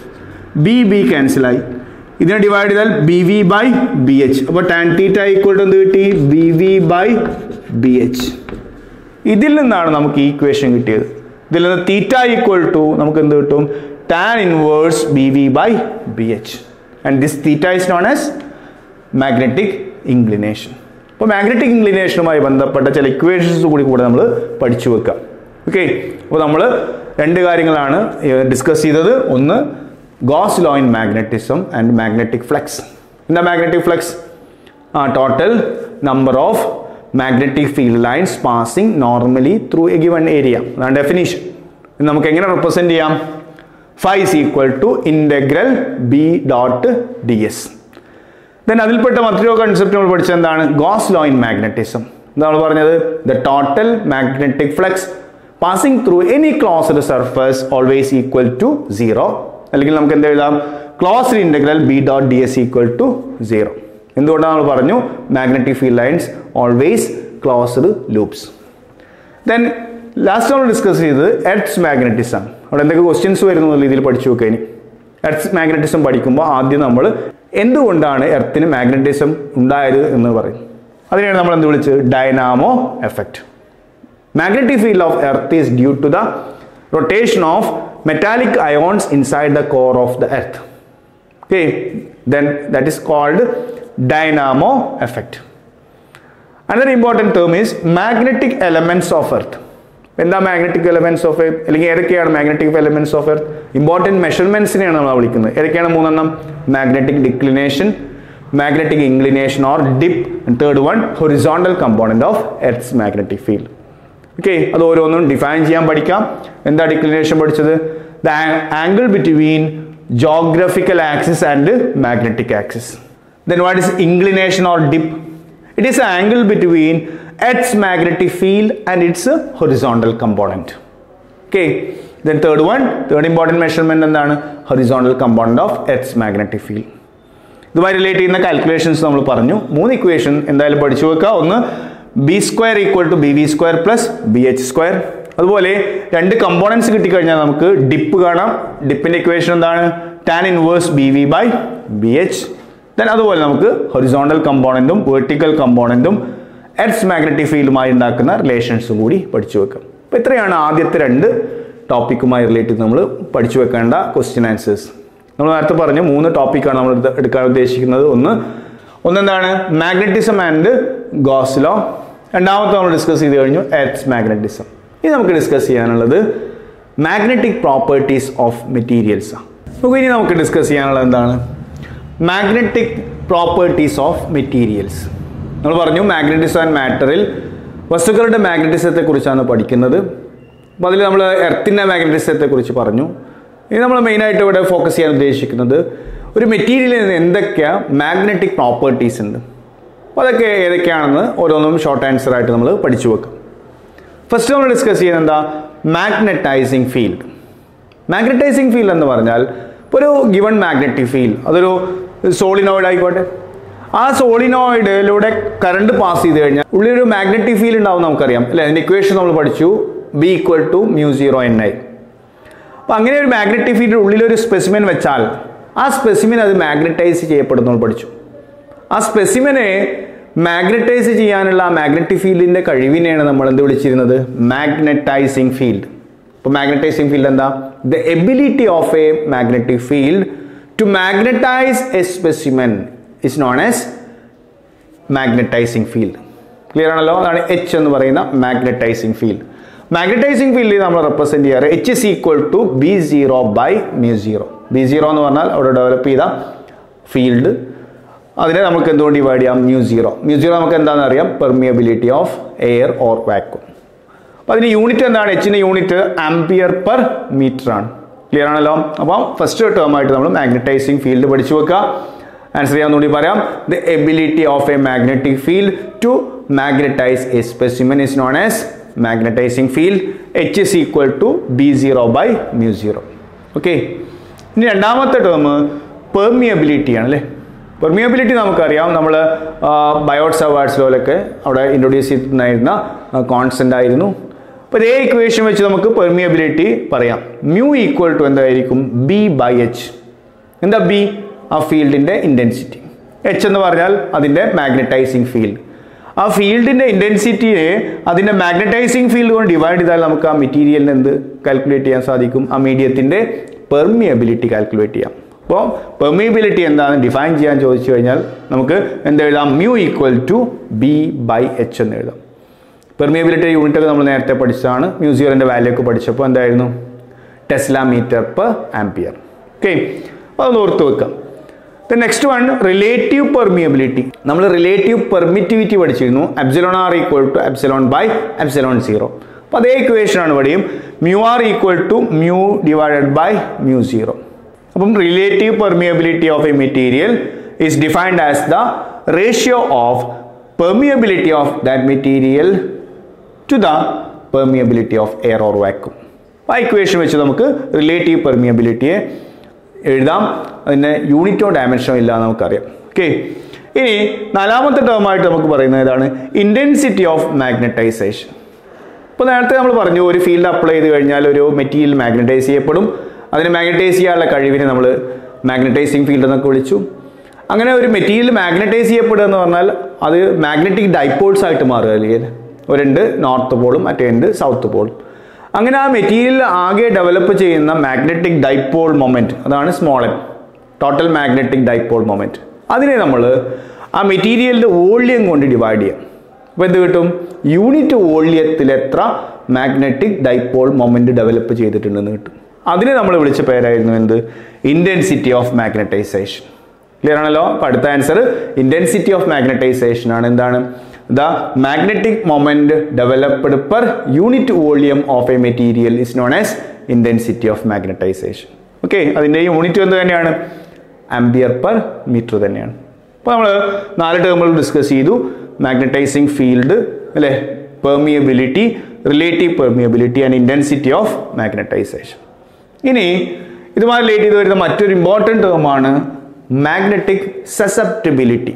ബി ബി ക്യാൻസലായി ഇതിനെ ഡിവൈഡ് ചെയ്താൽ B V by B H അപ്പോൾ ടാൻ തീറ്റ ഈക്വൽ ടു എന്ത് കിട്ടി B V by B H ഇതിൽ നിന്നാണ് നമുക്ക് ഈ ഇക്വേഷൻ കിട്ടിയത് ഇതിൽ നിന്ന് തീറ്റ ഈക്വൽ ടു നമുക്ക് എന്ത് കിട്ടും tan inverse B V by B H and this theta is known as magnetic inclination അപ്പോൾ മാഗ്നറ്റിക് ഇൻക്ലിനേഷനുമായി ബന്ധപ്പെട്ട ചില ഇക്വേഷൻസ് കൂടി കൂടെ നമ്മൾ പഠിച്ചു വെക്കാം ഓക്കെ അപ്പോൾ നമ്മൾ രണ്ട് കാര്യങ്ങളാണ് ഡിസ്കസ് ചെയ്തത് ഒന്ന് Gauss law in magnetism and magnetic flux എന്താ മാഗ്നറ്റിക് ഫ്ലക്സ് ആ total number of magnetic field lines passing normally through a given area അതാണ് ഡെഫിനീഷൻ നമുക്ക് എങ്ങനെ റെപ്രസെൻറ്റ് ചെയ്യാം phi is equal to integral B dot D S then അതിൽപ്പെട്ട മറ്റൊരു concept നമ്മൾ പഠിച്ചത് എന്താണ് ഗോസ് ലോ ഇൻ മാഗ്നറ്റിസം എന്താണ് പറഞ്ഞത് the total magnetic flux passing through any closed surface always equal to zero അല്ലെങ്കിൽ നമുക്ക് എന്ത് എഴുതാം closed integral B dot D S equal to zero എന്തുകൊണ്ടാണ് നമ്മൾ പറഞ്ഞു magnetic field lines always closed loops then last നമ്മൾ ഡിസ്കസ് ചെയ്തത് earth's magnetism അവിടെ എന്തൊക്കെ ക്വസ്റ്റ്യൻസ് വരുന്നു എന്നുള്ള രീതിയിൽ പഠിച്ചു നോക്കുക ഇനി എർത്ത്സ് മാഗ്നറ്റിസം പഠിക്കുമ്പോൾ ആദ്യം നമ്മൾ എന്തുകൊണ്ടാണ് എർത്തിന് മാഗ്നറ്റിസം ഉണ്ടായത് എന്ന് പറയും അതിനെയാണ് നമ്മൾ എന്ത് വിളിച്ചത് dynamo effect magnetic field of earth is due to the rotation of metallic ions inside the core of the earth okay then that is called dynamo effect another important term is magnetic elements of earth എന്താ magnetic elements of earth അല്ലെങ്കിൽ ഏതൊക്കെയാണ് magnetic elements of earth important മെഷർമെന്റ്സിനെയാണ് നമ്മൾ വിളിക്കുന്നത് ഏതൊക്കെയാണ് മൂന്നെണ്ണം magnetic declination magnetic inclination or dip third one horizontal component of earth's magnetic field okay അത് ഓരോന്നും ഡിഫൈൻ ചെയ്യാൻ പഠിക്കാം എന്താ ഡിക്ലിനേഷൻ പഠിച്ചത് the angle between geographical axis and magnetic axis then what is inclination or dip it is angle between its magnetic field and its horizontal component okay then third one third important measurement എന്താണ് horizontal component of its magnetic field ഇതുമായി relate ചെയ്യുന്ന calculations നമ്മൾ പറഞ്ഞു മൂന്ന് equation എന്തായാലും പഠിച്ചു വെക്കുക ഒന്ന് B square equal to B V square plus B H square അതുപോലെ രണ്ട് കമ്പോണൻസ് കിട്ടിക്കഴിഞ്ഞാൽ നമുക്ക് ഡിപ്പ് കാണാം ഡിപ്പിന്റെ ഇക്വേഷൻ എന്താണ് tan inverse B V by B H then അതുപോലെ നമുക്ക് ഹൊറിസോണ്ടൽ കമ്പോണൻറ്റും വെർട്ടിക്കൽ കമ്പോണൻറ്റും എർട്സ് മാഗ്നറ്റിക് ഫീൽഡുമായി ഉണ്ടാക്കുന്ന റിലേഷൻസും കൂടി പഠിച്ചു വെക്കാം അപ്പോൾ ഇത്രയാണ് ആദ്യത്തെ രണ്ട് ടോപ്പിക്കുമായി റിലേറ്റ് ചെയ്ത് നമ്മൾ പഠിച്ചു വെക്കേണ്ട ക്വസ്റ്റ്യൻ ആൻസേഴ്സ് നമ്മൾ നേരത്തെ പറഞ്ഞു മൂന്ന് ടോപ്പിക്കാണ് നമ്മൾ എടുത്ത് എടുക്കാൻ ഉദ്ദേശിക്കുന്നത് ഒന്ന് ഒന്നെന്താണ് മാഗ്നറ്റിസം ആൻഡ് ഗോസ് ലോ രണ്ടാമത്തെ നമ്മൾ ഡിസ്കസ് ചെയ്ത് കഴിഞ്ഞു എർട്സ് മാഗ്നറ്റിസം ഇനി നമുക്ക് ഡിസ്കസ് ചെയ്യാനുള്ളത് മാഗ്നറ്റിക് പ്രോപ്പർട്ടീസ് ഓഫ് മെറ്റീരിയൽസ് നമുക്ക് ഇനി നമുക്ക് ഡിസ്കസ് ചെയ്യാനുള്ളത് എന്താണ് മാഗ്നറ്റിക് പ്രോപ്പർട്ടീസ് ഓഫ് മെറ്റീരിയൽസ് നമ്മൾ പറഞ്ഞു മാഗ്നറ്റിസം ആൻഡ് മാറ്ററിൽ വസ്തുക്കളുടെ മാഗ്നറ്റിസത്തെ കുറിച്ചാണ് പഠിക്കുന്നത് അപ്പോൾ അതിൽ നമ്മൾ എർത്തിൻ്റെ മാഗ്നറ്റിസത്തെ കുറിച്ച് പറഞ്ഞു ഇനി നമ്മൾ മെയിനായിട്ട് ഇവിടെ ഫോക്കസ് ചെയ്യാൻ ഉദ്ദേശിക്കുന്നത് ഒരു മെറ്റീരിയലിൽ എന്തൊക്കെയാണ് മാഗ്നറ്റിക് പ്രോപ്പർട്ടീസ് ഉണ്ട് അപ്പോൾ അതൊക്കെ ഏതൊക്കെയാണെന്ന് ഓരോന്നും ഷോർട്ട് ആൻസർ ആയിട്ട് നമ്മൾ പഠിച്ചു വെക്കാം ഫസ്റ്റ് നമ്മൾ ഡിസ്കസ് ചെയ്യുന്നത് എന്താ മാഗ്നറ്റൈസിങ് ഫീൽഡ് മാഗ്നറ്റൈസിങ് ഫീൽഡ് എന്ന് പറഞ്ഞാൽ ഇപ്പോൾ ഒരു ഗിവൺ മാഗ്നറ്റിക് ഫീൽഡ് അതൊരു സോളിനോയിഡ് ആയിക്കോട്ടെ ആ സോളിനോയിഡിലൂടെ കറണ്ട് പാസ് ചെയ്ത് കഴിഞ്ഞാൽ ഉള്ളിലൊരു മാഗ്നറ്റിക് ഫീൽഡ് ഉണ്ടാവും നമുക്കറിയാം അല്ലേ അതിൻ്റെ ഇക്വേഷൻ നമ്മൾ പഠിച്ചു B equal to mu zero N I അപ്പോൾ അങ്ങനെ ഒരു മാഗ്നറ്റിക് ഫീൽഡ് ഉള്ളിലൊരു സ്പെസിമെൻ വെച്ചാൽ ആ സ്പെസിമെൻ അത് മാഗ്നറ്റൈസ് ചെയ്യപ്പെടുന്നു പഠിച്ചു ആ സ്പെസിമെനെ മാഗ്നറ്റൈസ് ചെയ്യാനുള്ള ആ മാഗ്നറ്റിക് ഫീൽഡിന്റെ കഴിവിനെയാണ് നമ്മൾ എന്ത് വിളിച്ചിരുന്നത് മാഗ്നറ്റൈസിങ് ഫീൽഡ് അപ്പോൾ മാഗ്നറ്റൈസിങ് ഫീൽഡ് എന്താ the ability of a magnetic field to magnetise a specimen is known as magnetising field clear ആണല്ലോ അതാണ് എച്ച് എന്ന് പറയുന്ന മാഗ്നറ്റൈസിങ് ഫീൽഡ് മാഗ്നറ്റൈസിങ് ഫീൽഡ് നമ്മൾ റെപ്രസെന്റ് ചെയ്യാറ് H is equal to B zero by mu zero B zero എന്ന് പറഞ്ഞാൽ അവിടെ develop ചെയ്ത ഫീൽഡ് അതിനെ നമുക്ക് എന്തുകൊണ്ട് ഡിവൈഡ് ചെയ്യാം മ്യൂ സീറോ മ്യൂ സീറോ നമുക്ക് എന്താണെന്ന് അറിയാം permeability of air or vacuum അപ്പോൾ അതിന് യൂണിറ്റ് എന്താണ് എച്ചിൻ്റെ യൂണിറ്റ് ആംപിയർ പെർ മീറ്റർ ആണ് ക്ലിയർ ആണല്ലോ അപ്പം ഫസ്റ്റ് ടേം ആയിട്ട് നമ്മൾ മാഗ്നറ്റൈസിങ് ഫീൽഡ് പഠിച്ചു വെക്കുക ആൻസർ ചെയ്യാന്നുകൂടി പറയാം the ability of a magnetic field to magnetise a specimen is known as magnetising field H is equal to B zero by mu zero okay ഇനി രണ്ടാമത്തെ ടേം പെർമിയബിലിറ്റി ആണ് അല്ലേ പെർമിയബിലിറ്റി നമുക്കറിയാം നമ്മൾ ബയോട്സ് അവാർഡ്സ് ലോലൊക്കെ അവിടെ introduce ചെയ്തിരുന്ന constant ആയിരുന്നു അപ്പോൾ ഇതേ ഇക്വേഷൻ വെച്ച് നമുക്ക് പെർമിയബിലിറ്റി പറയാം മ്യൂ ഈക്വൽ ടു എന്തായിരിക്കും ബി ബൈ എച്ച് എന്താ ബി ആ ഫീൽഡിൻ്റെ ഇൻറ്റൻസിറ്റി എച്ച് എന്ന് പറഞ്ഞാൽ അതിൻ്റെ മാഗ്നറ്റൈസിങ് ഫീൽഡ് ആ ഫീൽഡിൻ്റെ ഇൻറ്റൻസിറ്റിയെ അതിൻ്റെ മാഗ്നറ്റൈസിങ് ഫീൽഡ് കൊണ്ട് ഡിവൈഡ് ചെയ്താൽ നമുക്ക് ആ മെറ്റീരിയലിന് എന്ത് കാൽക്കുലേറ്റ് ചെയ്യാൻ സാധിക്കും ആ മീഡിയത്തിൻ്റെ പെർമിയബിലിറ്റി കാൽക്കുലേറ്റ് ചെയ്യാം അപ്പോൾ പെർമിയബിലിറ്റി എന്താണെന്ന് ഡിഫൈൻ ചെയ്യാൻ ചോദിച്ചു കഴിഞ്ഞാൽ നമുക്ക് എന്ത് എഴുതാം mu equal to B by H എന്ന് എഴുതാം പെർമിയബിലിറ്റി യൂണിറ്റ് ഒക്കെ നമ്മൾ നേരത്തെ പഠിച്ചതാണ് മ്യൂസിയറിൻ്റെ വാല്യൂ ഒക്കെ പഠിച്ചപ്പോൾ എന്തായിരുന്നു tesla metre per ampere okay അപ്പോൾ അതൊന്ന് ഓർത്ത് വെക്കാം the next one relative permeability നമ്മൾ റിലേറ്റീവ് പെർമിറ്റിവിറ്റി പഠിച്ചിരുന്നു epsilon R equal to epsilon by epsilon zero അപ്പോൾ അതേ ഇക്വേഷൻ ആണ് ഇവിടെയും mu R equal to mu divided by mu zero അപ്പം relative permeability of a material is defined as the ratio of permeability of that material to the permeability of air or vacuum ആ equation വെച്ച് നമുക്ക് relative പെർമിയബിലിറ്റിയെ എഴുതാം അതിന് യൂണിറ്റോ ഡയമെൻഷനോ ഇല്ല എന്ന് നമുക്കറിയാം okay ഇനി നാലാമത്തെ ടേമായിട്ട് നമുക്ക് പറയുന്നത് ഇതാണ് ഇൻറ്റൻസിറ്റി ഓഫ് മാഗ്നറ്റൈസേഷൻ ഇപ്പോൾ നേരത്തെ നമ്മൾ പറഞ്ഞു ഒരു ഫീൽഡ് അപ്ലൈ ചെയ്ത് കഴിഞ്ഞാൽ ഒരു മെറ്റീരിയൽ മാഗ്നറ്റൈസ് ചെയ്യപ്പെടും അതിന് മാഗ്നറ്റൈസ് ചെയ്യാനുള്ള കഴിവിനെ നമ്മൾ മാഗ്നറ്റൈസിങ് ഫീൽഡ് എന്നൊക്കെ വിളിച്ചു അങ്ങനെ ഒരു മെറ്റീരിയൽ മാഗ്നറ്റൈസ് ചെയ്യപ്പെടുക എന്ന് പറഞ്ഞാൽ അത് മാഗ്നറ്റിക് ഡൈപ്പോൾസ് ആയിട്ട് മാറുക അല്ലെങ്കിൽ ഒരുണ്ട് നോർത്ത് പോളും മറ്റേണ്ട് സൗത്ത് പോളും അങ്ങനെ ആ മെറ്റീരിയൽ ആകെ ഡെവലപ്പ് ചെയ്യുന്ന മാഗ്നറ്റിക് ഡൈപോൾ മൊമെൻറ്റ് അതാണ് small M total magnetic dipole moment അതിനെ നമ്മൾ ആ മെറ്റീരിയലിൻ്റെ വോള്യം കൊണ്ട് ഡിവൈഡ് ചെയ്യാം അപ്പോൾ എന്ത് കിട്ടും യൂണിറ്റ് വോള്യത്തിൽ എത്ര മാഗ്നറ്റിക് ഡൈപോൾ മൊമെൻറ്റ് ഡെവലപ്പ് ചെയ്തിട്ടുണ്ടെന്ന് കിട്ടും അതിനെ നമ്മൾ വിളിച്ച പേരായിരുന്നു എന്ത് ഇൻറ്റൻസിറ്റി ഓഫ് മാഗ്നറ്റൈസേഷൻ ക്ലിയർ ആണല്ലോ അപ്പോൾ അടുത്ത ആൻസർ ഇൻറ്റൻസിറ്റി ഓഫ് മാഗ്നറ്റൈസേഷൻ ആണ് എന്താണ് the magnetic moment developed per unit volume of a material is known as intensity of magnetisation okay അതിൻ്റെ യൂണിറ്റ് എന്ത് തന്നെയാണ് ആംബിയർ പെർ മീറ്റർ തന്നെയാണ് അപ്പോൾ നമ്മൾ നാല് ടേമുകൾ ഡിസ്കസ് ചെയ്തു മാഗ്നറ്റൈസിങ് ഫീൽഡ് അല്ലേ permeability relative permeability and intensity of magnetisation ഇനി ഇതുമായി റിലേറ്റ് ചെയ്ത് വരുന്ന മറ്റൊരു ഇമ്പോർട്ടൻ്റ് ടേമാണ് മാഗ്നറ്റിക് സസെപ്റ്റബിലിറ്റി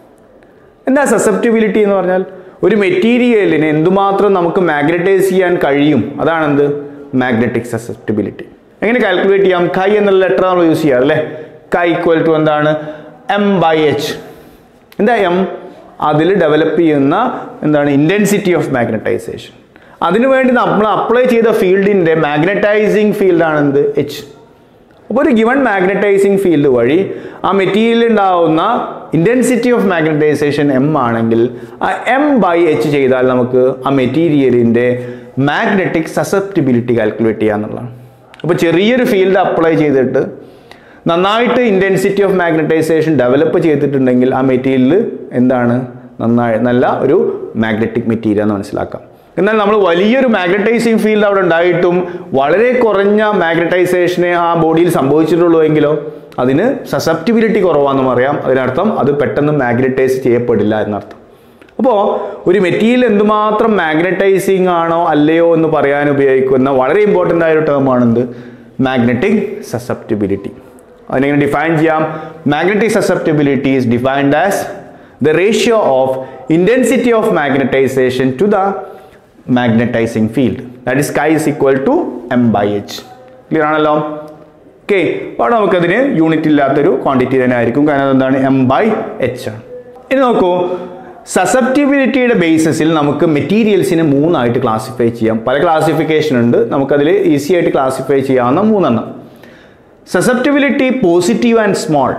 എന്താ സസെപ്റ്റബിലിറ്റി എന്ന് പറഞ്ഞാൽ ഒരു മെറ്റീരിയലിനെ എന്തുമാത്രം നമുക്ക് മാഗ്നറ്റൈസ് ചെയ്യാൻ കഴിയും അതാണെന്ത് മാഗ്നറ്റിക് സസെപ്റ്റബിലിറ്റി എങ്ങനെ കാൽക്കുലേറ്റ് ചെയ്യാം കൈ എന്നുള്ള ലെറ്റർ നമ്മൾ യൂസ് ചെയ്യാം അല്ലേ കൈ ഈക്വൽ ടു എന്താണ് എം ബൈ എച്ച് എന്താ എം അതിൽ ഡെവലപ്പ് ചെയ്യുന്ന എന്താണ് ഇൻറ്റൻസിറ്റി ഓഫ് മാഗ്നറ്റൈസേഷൻ അതിനുവേണ്ടി നമ്മൾ അപ്ലൈ ചെയ്ത ഫീൽഡിൻ്റെ മാഗ്നറ്റൈസിങ് ഫീൽഡാണ് എന്ത് എച്ച് അപ്പോൾ ഒരു ഗിവൺ മാഗ്നറ്റൈസിങ് ഫീൽഡ് വഴി ആ മെറ്റീരിയൽ ഉണ്ടാവുന്ന ഇൻറ്റൻസിറ്റി ഓഫ് മാഗ്നറ്റൈസേഷൻ എം ആണെങ്കിൽ ആ എം ബൈ എച്ച് ചെയ്താൽ നമുക്ക് ആ മെറ്റീരിയലിൻ്റെ മാഗ്നറ്റിക് സസെപ്റ്റിബിലിറ്റി കാൽക്കുലേറ്റ് ചെയ്യാന്നുള്ളതാണ് അപ്പോൾ ചെറിയൊരു ഫീൽഡ് അപ്ലൈ ചെയ്തിട്ട് നന്നായിട്ട് ഇൻറ്റൻസിറ്റി ഓഫ് മാഗ്നറ്റൈസേഷൻ ഡെവലപ്പ് ചെയ്തിട്ടുണ്ടെങ്കിൽ ആ മെറ്റീരിയൽ എന്താണ് നന്നായി നല്ല ഒരു മാഗ്നറ്റിക് മെറ്റീരിയൽ എന്ന് മനസ്സിലാക്കാം എന്നാൽ നമ്മൾ വലിയൊരു മാഗ്നറ്റൈസിങ് ഫീൽഡ് അവിടെ ഉണ്ടായിട്ടും വളരെ കുറഞ്ഞ മാഗ്നറ്റൈസേഷനെ ആ ബോഡിയിൽ സംഭവിച്ചിട്ടുള്ളൂ എങ്കിലോ അതിന് സസെപ്റ്റിബിലിറ്റി കുറവാണെന്ന് പറയാം അതിനർത്ഥം അത് പെട്ടെന്ന് മാഗ്നറ്റൈസ് ചെയ്യപ്പെടില്ല എന്നർത്ഥം അപ്പോൾ ഒരു മെറ്റീരിയൽ എന്തുമാത്രം മാഗ്നറ്റൈസിങ് ആണോ അല്ലയോ എന്ന് പറയാൻ ഉപയോഗിക്കുന്ന വളരെ ഇമ്പോർട്ടൻ്റ് ആയ ഒരു ടേമാണ് എന്ത് മാഗ്നറ്റിക് സസെപ്റ്റിബിലിറ്റി അതിനെങ്ങനെ ഡിഫൈൻ ചെയ്യാം magnetic susceptibility is defined as the ratio of intensity of magnetisation to the magnetising field that is chi is equal to M by H clear ആണല്ലോ ഓക്കെ അപ്പോൾ നമുക്കതിന് യൂണിറ്റ് ഇല്ലാത്തൊരു ക്വാണ്ടിറ്റി തന്നെ ആയിരിക്കും കാരണം എന്താണ് എം ബൈ എച്ച് ആണ് ഇനി നോക്കൂ സസെപ്റ്റിബിലിറ്റിയുടെ ബേസിസിൽ നമുക്ക് മെറ്റീരിയൽസിനെ മൂന്നായിട്ട് ക്ലാസിഫൈ ചെയ്യാം പല ക്ലാസിഫിക്കേഷൻ ഉണ്ട് നമുക്കതിൽ ഈസി ആയിട്ട് ക്ലാസിഫൈ ചെയ്യാവുന്ന മൂന്നെണ്ണം സസെപ്റ്റിബിലിറ്റി പോസിറ്റീവ് ആൻഡ് സ്മോൾ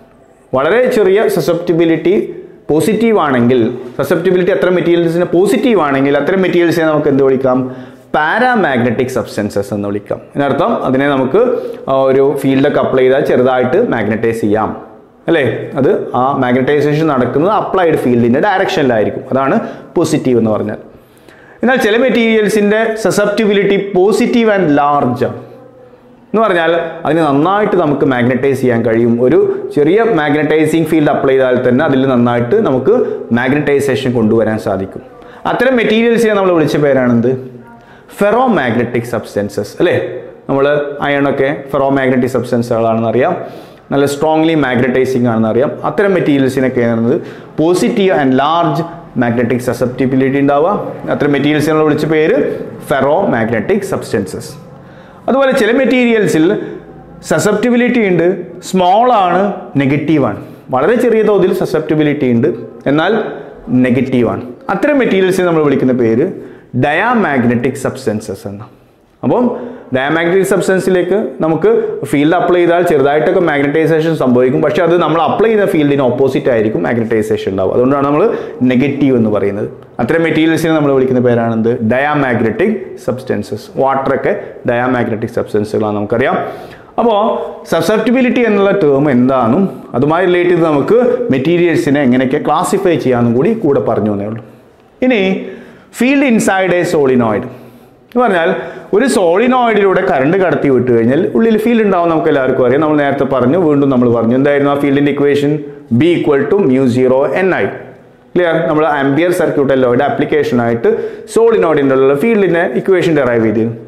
വളരെ ചെറിയ സസെപ്റ്റിബിലിറ്റി പോസിറ്റീവ് ആണെങ്കിൽ സസെപ്റ്റിബിലിറ്റി അത്ര മെറ്റീരിയൽസിന് പോസിറ്റീവ് ആണെങ്കിൽ അത്തരം മെറ്റീരിയൽസിനെ നമുക്ക് എന്ത് വിളിക്കാം പാരാമാഗ്നറ്റിക് സബ്സ്റ്റൻസസ് എന്ന് വിളിക്കാം ഇതിനർത്ഥം അതിനെ നമുക്ക് ആ, ഒരു ഫീൽഡൊക്കെ അപ്ലൈ ചെയ്താൽ ചെറുതായിട്ട് മാഗ്നറ്റൈസ് ചെയ്യാം അല്ലേ അത് ആ മാഗ്നറ്റൈസേഷൻ നടക്കുന്നത് അപ്ലൈഡ് ഫീൽഡിൻ്റെ ഡയറക്ഷനിലായിരിക്കും അതാണ് പോസിറ്റീവ് എന്ന് പറഞ്ഞാൽ എന്നാൽ ചില മെറ്റീരിയൽസിൻ്റെ സസെപ്റ്റിബിലിറ്റി പോസിറ്റീവ് ആൻഡ് ലാർജ് എന്ന് പറഞ്ഞാൽ അതിന് നന്നായിട്ട് നമുക്ക് മാഗ്നറ്റൈസ് ചെയ്യാൻ കഴിയും ഒരു ചെറിയ മാഗ്നറ്റൈസിങ് ഫീൽഡ് അപ്ലൈ ചെയ്താൽ തന്നെ അതിൽ നന്നായിട്ട് നമുക്ക് മാഗ്നറ്റൈസേഷൻ കൊണ്ടുവരാൻ സാധിക്കും അത്തരം മെറ്റീരിയൽസിനെ നമ്മൾ വിളിച്ച പേരാണെന്ത് ഫെറോ മാഗ്നറ്റിക് സബ്സ്റ്റൻസസ് അല്ലേ നമ്മൾ അയണൊക്കെ ഫെറോ മാഗ്നറ്റിക് സബ്സ്റ്റൻസുകളാണെന്ന് അറിയാം നല്ല സ്ട്രോങ്ലി മാഗ്നറ്റൈസിങ് ആണെന്ന് അറിയാം അത്തരം മെറ്റീരിയൽസിനൊക്കെ പറയുന്നത് positive and large magnetic susceptibility ഉണ്ടാവുക അത്തരം മെറ്റീരിയൽസിനെ നമ്മൾ വിളിച്ച പേര് ഫെറോ മാഗ്നറ്റിക് സബ്സ്റ്റൻസസ് അതുപോലെ ചില മെറ്റീരിയൽസിൽ സസെപ്റ്റിബിലിറ്റി ഉണ്ട് സ്മോൾ ആണ് നെഗറ്റീവാണ് വളരെ ചെറിയ തോതിൽ സസെപ്റ്റിബിലിറ്റി ഉണ്ട് എന്നാൽ നെഗറ്റീവാണ് അത്തരം മെറ്റീരിയൽസിനെ നമ്മൾ വിളിക്കുന്ന പേര് ഡയാമാഗ്നറ്റിക് സബ്സ്റ്റൻസസ് എന്ന് അപ്പം ഡയാമാഗ്നറ്റിക് സബ്സ്റ്റൻസിലേക്ക് നമുക്ക് ഫീൽഡ് അപ്ലൈ ചെയ്താൽ ചെറുതായിട്ടൊക്കെ മാഗ്നറ്റൈസേഷൻ സംഭവിക്കും പക്ഷേ അത് നമ്മൾ അപ്ലൈ ചെയ്ത ഫീൽഡിന് ഓപ്പോസിറ്റ് ആയിരിക്കും മാഗ്നറ്റൈസേഷൻ ഉണ്ടാവും അതുകൊണ്ടാണ് നമ്മൾ നെഗറ്റീവ് എന്ന് പറയുന്നത് അത്തരം മെറ്റീരിയൽസിനെ നമ്മൾ വിളിക്കുന്ന പേരാണെന്ത് ഡയാമാഗ്നറ്റിക് സബ്സ്റ്റൻസസ് വാട്ടറൊക്കെ ഡയാമാഗ്നറ്റിക് സബ്സ്റ്റൻസുകളാണ് നമുക്കറിയാം അപ്പോൾ സസെപ്റ്റിബിലിറ്റി എന്നുള്ള ടേം എന്താണെന്നും അതുമായി റിലേറ്റ് ചെയ്ത് നമുക്ക് മെറ്റീരിയൽസിനെ എങ്ങനെയൊക്കെ ക്ലാസിഫൈ ചെയ്യാമെന്നും കൂടി കൂടെ പറഞ്ഞു തന്നേ ഉള്ളൂ ഇനി ഫീൽഡ് ഇൻസൈഡ് എ സോളിനോയിഡ് എന്ന് പറഞ്ഞാൽ ഒരു സോളിനോയിഡിലൂടെ കറണ്ട് കടത്തി വിട്ട് കഴിഞ്ഞാൽ ഉള്ളിൽ ഫീൽഡ് ഉണ്ടാവും നമുക്ക് എല്ലാവർക്കും അറിയാം നമ്മൾ നേരത്തെ പറഞ്ഞു വീണ്ടും നമ്മൾ പറഞ്ഞു എന്തായിരുന്നു ആ ഫീൽഡിന്റെ equation B equal to mu zero N I clear നമ്മൾ ആംബിയർ സർക്യൂട്ട് ലോയുടെ ആപ്ലിക്കേഷൻ ആയിട്ട് സോളിനോയിഡിൻ്റെ ഉള്ള ഫീൽഡിന്റെ ഇക്വേഷൻ ഡെറൈവ് ചെയ്തിരുന്നു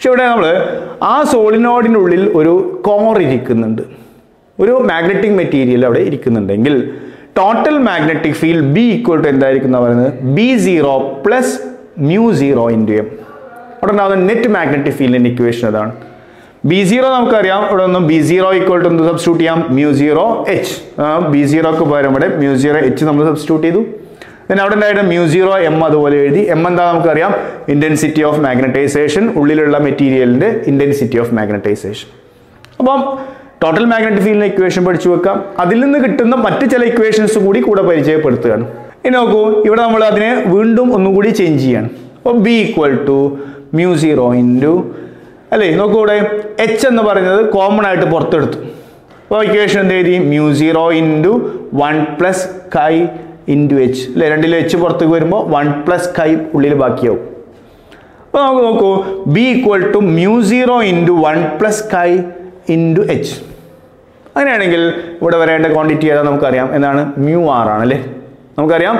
പക്ഷെ ഇവിടെ നമ്മൾ ആ സോളിനോയിഡിനുള്ളിൽ ഒരു കോർ ഇരിക്കുന്നുണ്ട് ഒരു മാഗ്നറ്റിക് മെറ്റീരിയൽ അവിടെ ഇരിക്കുന്നുണ്ടെങ്കിൽ total magnetic field B equal to എന്തായിരിക്കും എന്ന് പറയുന്നത് B zero plus mu zero into M അവിടെ ഉണ്ടാകുന്ന നെറ്റ് മാഗ്നറ്റിക് ഫീൽഡിൻ്റെ ഇക്വേഷൻ അതാണ് ബി സീറോ നമുക്കറിയാം ഇവിടെ ഒന്നും ബി സീറോ ഈക്വൽ ടു എന്ത് സബ്സ്റ്റിറ്റ്യൂട്ട് ചെയ്യാം മ്യൂ സീറോ എച്ച് ബി സീറോക്ക് പകരം ഇവിടെ മ്യൂ സീറോ എച്ച് നമ്മൾ സബ്സ്റ്റിറ്റ്യൂട്ട് ചെയ്തു പിന്നെ അവിടെ ഉണ്ടായിട്ട് മ്യൂ സീറോ എം അതുപോലെ എഴുതി എം എന്താ നമുക്കറിയാം ഇന്റൻസിറ്റി ഓഫ് മാഗ്നറ്റൈസേഷൻ ഉള്ളിലുള്ള മെറ്റീരിയലിന്റെ ഇന്റൻസിറ്റി ഓഫ് മാഗ്നറ്റൈസേഷൻ അപ്പം ടോട്ടൽ മാഗ്നറ്റിക് ഫീൽഡിന്റെ ഇക്വേഷൻ പഠിച്ചു വെക്കാം അതിൽ നിന്ന് കിട്ടുന്ന മറ്റ് ചില ഇക്വേഷൻസ് കൂടി കൂടെ പരിചയപ്പെടുത്തുകയാണ് ഇനി നോക്കൂ ഇവിടെ നമ്മൾ അതിനെ വീണ്ടും ഒന്നും കൂടി ചേഞ്ച് ചെയ്യാണ് അപ്പോൾ B equal to mu zero into അല്ലേ നോക്കൂ ഇവിടെ എച്ച് എന്ന് പറയുന്നത് കോമൺ ആയിട്ട് പുറത്തെടുത്തു അപ്പോൾ ഇക്വേഷൻ എന്ത് എഴുതി mu zero into one plus chi into H അല്ലേ രണ്ടിലും എച്ച് പുറത്തേക്ക് വരുമ്പോൾ വൺ പ്ലസ് കൈ ഉള്ളിൽ ബാക്കിയാവും അപ്പോൾ നമുക്ക് നോക്കൂ B equal to mu zero into one plus chi into H അങ്ങനെയാണെങ്കിൽ ഇവിടെ വരേണ്ട ക്വാണ്ടിറ്റി ഏതാ നമുക്കറിയാം എന്താണ് മ്യൂ ആർ ആണ് അല്ലേ നമുക്കറിയാം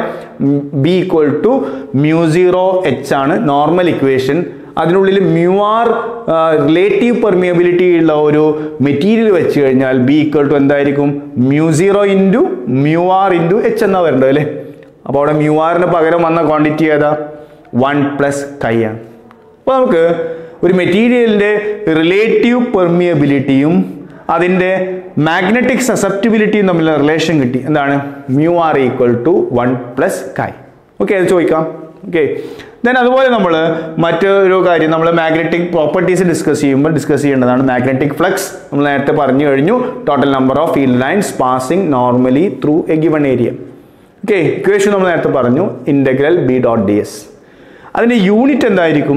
B equal to mu zero H ആണ് നോർമൽ ഇക്വേഷൻ അതിനുള്ളിൽ മ്യൂ ആർ റിലേറ്റീവ് പെർമിയബിലിറ്റി ഉള്ള ഒരു മെറ്റീരിയൽ വെച്ച് കഴിഞ്ഞാൽ ബി ഈക്വൽ ടു എന്തായിരിക്കും mu zero into mu R into H എന്നാ വരേണ്ടത് അല്ലേ അപ്പോൾ അവിടെ മ്യൂ ആറിന് പകരം വന്ന ക്വാണ്ടിറ്റി ഏതാ വൺ പ്ലസ് കൈ ആണ് അപ്പോൾ നമുക്ക് ഒരു മെറ്റീരിയലിൻ്റെ റിലേറ്റീവ് പെർമിയബിലിറ്റിയും അതിൻ്റെ മാഗ്നറ്റിക് സസെപ്റ്റിബിലിറ്റിയും തമ്മിലുള്ള റിലേഷൻ കിട്ടി എന്താണ് mu R equal to one plus chi okay അത് ചോദിക്കാം ഓക്കെ ദെൻ അതുപോലെ നമ്മൾ മറ്റൊരു കാര്യം നമ്മൾ മാഗ്നറ്റിക് പ്രോപ്പർട്ടീസ് ഡിസ്കസ് ചെയ്യുമ്പോൾ ഡിസ്കസ് ചെയ്യേണ്ടതാണ് മാഗ്നറ്റിക് ഫ്ലക്സ് നമ്മൾ നേരത്തെ പറഞ്ഞു കഴിഞ്ഞു total number of field lines passing normally through a given area okay equation നമ്മൾ നേരത്തെ പറഞ്ഞു integral B dot D S അതിൻ്റെ യൂണിറ്റ് എന്തായിരിക്കും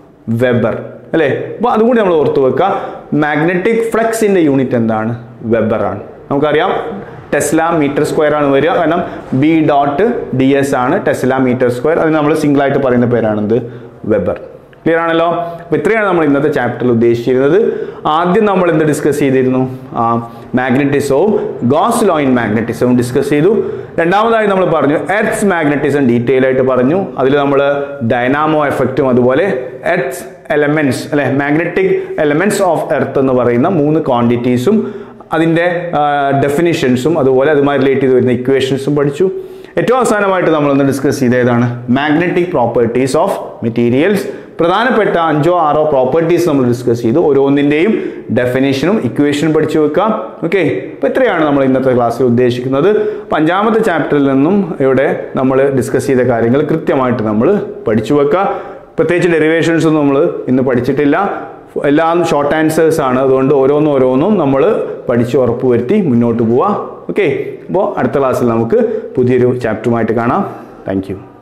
വെബർ അല്ലേ അപ്പോൾ അതുകൂടി നമ്മൾ ഓർത്ത് വെക്കുക മാഗ്നറ്റിക് ഫ്ലക്സിൻ്റെ യൂണിറ്റ് എന്താണ് വെബർ ആണ് നമുക്കറിയാം ടെസ്ല മീറ്റർ സ്ക്വയർ ആണ് വരിക കാരണം ബി ഡോട്ട് ഡി എസ് ആണ് ടെസ്ല മീറ്റർ സ്ക്വയർ അതിന് നമ്മൾ സിംഗിൾ ആയിട്ട് പറയുന്ന പേരാണെന്ത് വെബർ ക്ലിയർ ആണല്ലോ അപ്പോൾ ഇത്രയാണ് നമ്മൾ ഇന്നത്തെ ചാപ്റ്ററിൽ ഉദ്ദേശിച്ചിരുന്നത് ആദ്യം നമ്മൾ എന്ത് ഡിസ്കസ് ചെയ്തിരുന്നു ആ മാഗ്നറ്റിസവും ഗോസ് ലോ ഇൻ മാഗ്നറ്റിസവും ഡിസ്കസ് ചെയ്തു രണ്ടാമതായി നമ്മൾ പറഞ്ഞു എർത്ത്സ് മാഗ്നറ്റിസം ഡീറ്റെയിൽ ആയിട്ട് പറഞ്ഞു അതിൽ നമ്മൾ ഡൈനാമോ എഫക്റ്റും അതുപോലെ എർത്ത്സ് എലമെന്റ്സ് അല്ലെ മാഗ്നറ്റിക് എലമെന്റ്സ് ഓഫ് എർത്ത് എന്ന് പറയുന്ന മൂന്ന് ക്വാണ്ടിറ്റീസും അതിൻ്റെ ഡെഫിനിഷൻസും അതുപോലെ അതുമായി റിലേറ്റ് ചെയ്ത് വരുന്ന ഇക്വേഷൻസും പഠിച്ചു ഏറ്റവും അവസാനമായിട്ട് നമ്മളൊന്ന് ഡിസ്കസ് ചെയ്ത ഏതാണ് മാഗ്നറ്റിക് പ്രോപ്പർട്ടീസ് ഓഫ് മെറ്റീരിയൽസ് പ്രധാനപ്പെട്ട അഞ്ചോ ആറോ പ്രോപ്പർട്ടീസ് നമ്മൾ ഡിസ്കസ് ചെയ്തു ഓരോന്നിൻ്റെയും ഡെഫിനേഷനും ഇക്വേഷനും പഠിച്ചു വെക്കാം ഓക്കെ അപ്പോൾ ഇത്രയാണ് നമ്മൾ ഇന്നത്തെ ക്ലാസ്സിൽ ഉദ്ദേശിക്കുന്നത് അപ്പോൾ അഞ്ചാമത്തെ ചാപ്റ്ററിൽ നിന്നും ഇവിടെ നമ്മൾ ഡിസ്കസ് ചെയ്ത കാര്യങ്ങൾ കൃത്യമായിട്ട് നമ്മൾ പഠിച്ചു വെക്കുക പ്രത്യേകിച്ച് ഡെറിവേഷൻസ് ഒന്നും നമ്മൾ ഇന്ന് പഠിച്ചിട്ടില്ല എല്ലാം ഷോർട്ട് ആൻസേഴ്സ് ആണ് അതുകൊണ്ട് ഓരോന്നും ഓരോന്നും നമ്മൾ പഠിച്ച് ഉറപ്പുവരുത്തി മുന്നോട്ട് പോവാം ഓക്കെ അപ്പോൾ അടുത്ത ക്ലാസ്സിൽ നമുക്ക് പുതിയൊരു ചാപ്റ്ററുമായിട്ട് കാണാം താങ്ക്